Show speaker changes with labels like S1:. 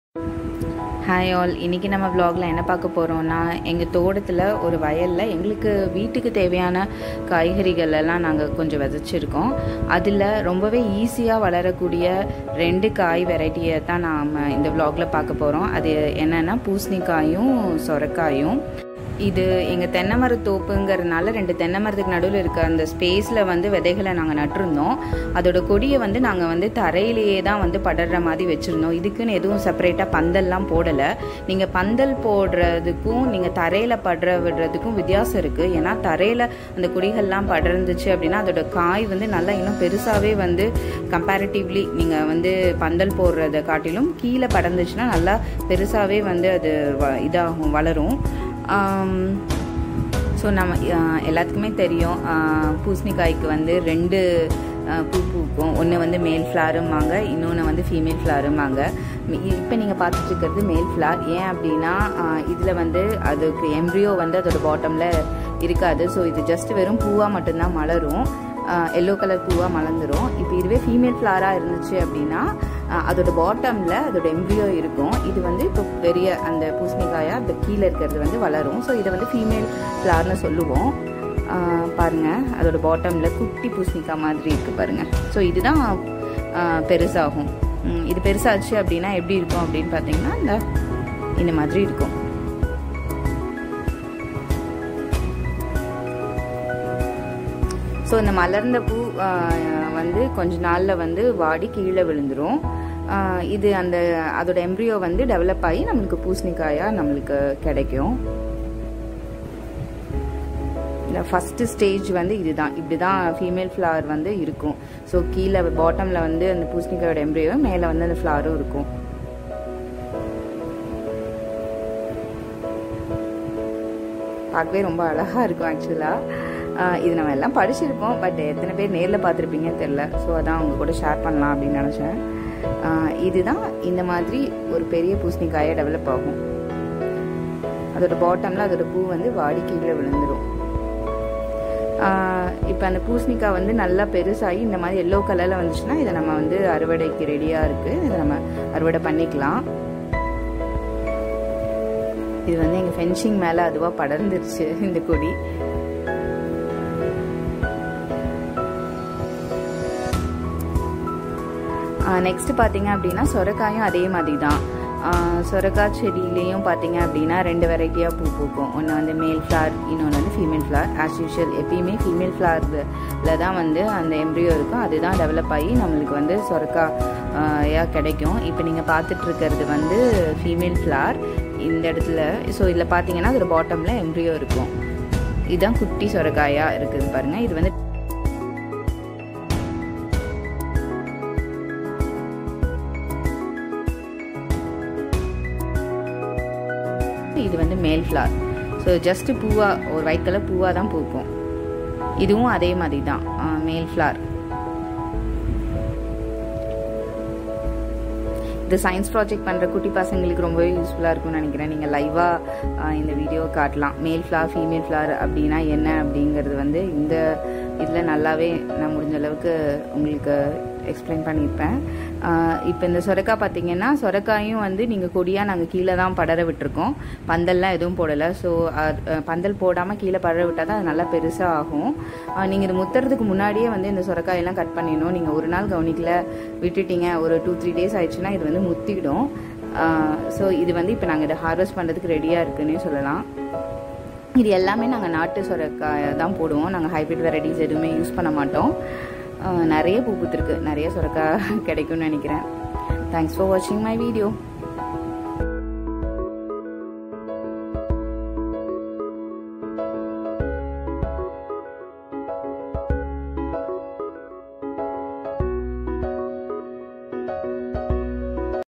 S1: hi all இன்றைக்கி நம்ம vlogல என்ன பார்க்க போகிறோம்னா எங்கள் தோட்டத்தில் ஒரு வயலில் எங்களுக்கு வீட்டுக்கு தேவையான காய்கறிகள் எல்லாம் நாங்கள் கொஞ்சம் விதைச்சிருக்கோம் அதில் ரொம்பவே ஈஸியாக வளரக்கூடிய ரெண்டு காய் வெரைட்டியை தான் நாம் இந்த vlogல பார்க்க போகிறோம் அது என்னென்னா பூசணிக்காயும் சொரக்காயும் இது எங்கள் தென்னை மர தோப்புங்கிறதுனால ரெண்டு தென்னை மரத்துக்கு நடுவில் இருக்க அந்த ஸ்பேஸில் வந்து விதைகளை நாங்கள் நட்டிருந்தோம் அதோட கொடியை வந்து நாங்கள் வந்து தரையிலேயே தான் வந்து படர்ற மாதிரி வச்சுருந்தோம் இதுக்குன்னு எதுவும் செப்பரேட்டாக பந்தல்லாம் போடலை நீங்கள் பந்தல் போடுறதுக்கும் நீங்கள் தரையில் படுற விடுறதுக்கும் வித்தியாசம் இருக்குது ஏன்னா தரையில் அந்த கொடிகள்லாம் படர்ந்துச்சு அப்படின்னா அதோட காய் வந்து நல்லா இன்னும் பெருசாகவே வந்து கம்பேரிட்டிவ்லி நீங்கள் வந்து பந்தல் போடுறதை காட்டிலும் கீழே படர்ந்துச்சுன்னா நல்லா பெருசாகவே வந்து அது வ இதாகும் வளரும் ஸோ நம்ம ஆஹ் எல்லாத்துக்குமே தெரியும் ஆஹ் பூசணிக்காய்க்கு வந்து ரெண்டு ஆஹ் பூ பூக்கும் ஒன்று வந்து மேல் ஃப்ளாருமாங்க இன்னொன்று வந்து ஃபீமேல் ஃப்ளாருமாங்க இப்போ நீங்கள் பார்த்துட்டு இருக்கிறது மேல் ஃப்ளார் ஏன் அப்படின்னா இதில் வந்து அதுக்கு எம்ப்ரியோ வந்து அதோட பாட்டமில் இருக்காது ஸோ இது ஜஸ்ட் வெறும் பூவாக மட்டும்தான் மலரும் எல்லோ கலர் பூவாக மலர்ந்துடும் இப்போ இதுவே ஃபீமேல் ஃப்ளாராக இருந்துச்சு அப்படின்னா ஆஹ் அதோட பாட்டமில் அதோட எம்ப்ரியோ இருக்கும் இது வந்து இப்போ பெரிய அந்த பூசணிக்காயாக அந்த கீழே இருக்கிறது வந்து வளரும் ஸோ இதை வந்து ஃபீமேல் ஃப்ளார்னு சொல்லுவோம் ஆஹ் பாருங்க அதோட பாட்டமில் குட்டி பூசணிக்காய் மாதிரி இருக்குது பாருங்க ஸோ இதுதான் ஆஹ் பெருசாகும் உம் இது பெருசாச்சு அப்படின்னா எப்படி இருக்கும் அப்படின்னு பார்த்தீங்கன்னா இந்த இந்த மாதிரி இருக்கும் ஸோ இந்த மலர்ந்த பூ ஆஹ் வந்து கொஞ்ச நாளில் வந்து வாடி கீழே விழுந்துரும் ஆஹ் இது அந்த அதோட எம்ப்ரியோ வந்து டெவலப் ஆகி நம்மளுக்கு பூசணிக்காயாக நம்மளுக்கு கிடைக்கும் இந்த ஃபஸ்ட்டு ஸ்டேஜ் வந்து இதுதான் இப்படி தான் ஃபீமேல் ஃப்ளவர் வந்து இருக்கும் ஸோ கீழே பாட்டமில் வந்து அந்த பூசணிக்காயோட எம்ப்ரியோ மேலே வந்து அந்த ஃப்ளவரும் இருக்கும் பார்க்கவே ரொம்ப அழகாக இருக்கும் ஆக்சுவலாக இது நம்ம எல்லாம் படிச்சிருப்போம் பட் எத்தனை பேர் நேரில் பார்த்துருப்பீங்கன்னு தெரில ஸோ அதான் அவங்க கூட ஷேர் பண்ணலாம் அப்படின்னு நினச்சேன் இதுதான் இந்த மாதிரி ஒரு பெரிய பூசணிக்காயை டெவலப் ஆகும் அதோட பாட்டமில் அதோட பூ வந்து வாடி கீழே விழுந்துடும் இப்போ அந்த பூசணிக்காய் வந்து நல்லா பெருசாகி இந்த மாதிரி எல்லோ கலரில் வந்துச்சுன்னா இதை நம்ம வந்து அறுவடைக்கு ரெடியாக இருக்குது இதை நம்ம அறுவடை பண்ணிக்கலாம் இது வந்து எங்கள் ஃபென்சிங் மேலே அதுவாக படர்ந்துருச்சு இந்த கொடி நெக்ஸ்ட் பார்த்தீங்க அப்படின்னா சொரக்காயும் அதே மாதிரி தான் சொரக்காய் செடியிலையும் பார்த்தீங்க அப்படின்னா ரெண்டு வெரைட்டியாக பூ பூக்கும் ஒன்று வந்து மேல் ஃப்ளார் இன்னொன்று வந்து ஃபீமேல் ஃப்ளார் ஆஸ் யூஷுவல் எப்பயுமே ஃபீமேல் ஃப்ளாரில் தான் வந்து அந்த எம்ப்ரியோ இருக்கும் அதுதான் டெவலப் ஆகி நம்மளுக்கு வந்து சொரக்காயாக கிடைக்கும் இப்போ நீங்கள் பார்த்துட்டு இருக்கிறது வந்து ஃபீமேல் ஃப்ளார் இந்த இடத்துல ஸோ இதில் பார்த்தீங்கன்னா அதோட பாட்டமில் எம்ப்ரியோ இருக்கும் இதுதான் குட்டி சொரக்காயாக இருக்குது பாருங்கள் இது வந்து இது வந்து மேல் ஃப்ளார் ஸோ ஜஸ்ட்டு பூவாக ஒரு ஒயிட் கலர் பூவாக தான் பூக்கும் இதுவும் அதே மாதிரி தான் மேல் ஃப்ளார் இது சயின்ஸ் ப்ராஜெக்ட் பண்ணுற குட்டி பசங்களுக்கு ரொம்பவே யூஸ்ஃபுல்லாக இருக்கும்னு நினைக்கிறேன் நீங்கள் லைவாக இந்த வீடியோ காட்டலாம் மேல் ஃப்ளார் ஃபீமேல் ஃப்ளார் அப்படின்னா என்ன அப்படிங்கிறது வந்து இந்த இதில் நல்லாவே நான் முடிஞ்ச அளவுக்கு உங்களுக்கு எக்ஸ்பிளைன் பண்ணியிருப்பேன் இப்போ இந்த சொரக்காய் பார்த்தீங்கன்னா சொரக்காயும் வந்து நீங்கள் கொடியாக நாங்கள் கீழே தான் படர விட்டுருக்கோம் பந்தல்லாம் எதுவும் போடலை ஸோ பந்தல் போடாமல் கீழே படர விட்டால் தான் அது நல்லா பெருசாக ஆகும் நீங்கள் இது முத்துறதுக்கு முன்னாடியே வந்து இந்த சொரக்காயெல்லாம் கட் பண்ணிடணும் நீங்கள் ஒரு நாள் கவனிக்கல விட்டுட்டீங்க ஒரு டூ த்ரீ டேஸ் ஆயிடுச்சுன்னா இது வந்து முத்திடும் ஸோ இது வந்து இப்போ நாங்கள் இதை ஹார்வெஸ்ட் பண்ணுறதுக்கு ரெடியாக இருக்குன்னே சொல்லலாம் இது எல்லாமே நாங்கள் நாட்டு சொரக்காய் தான் போடுவோம் நாங்கள் ஹைப்ரிட் வெரைட்டிஸ் எதுவுமே யூஸ் பண்ண மாட்டோம் நிறைய பூ பூத்துருக்கு நிறைய சொரக்காய் கிடைக்கும்னு நினைக்கிறேன் தேங்க்ஸ் ஃபார் வாட்சிங் மை வீடியோ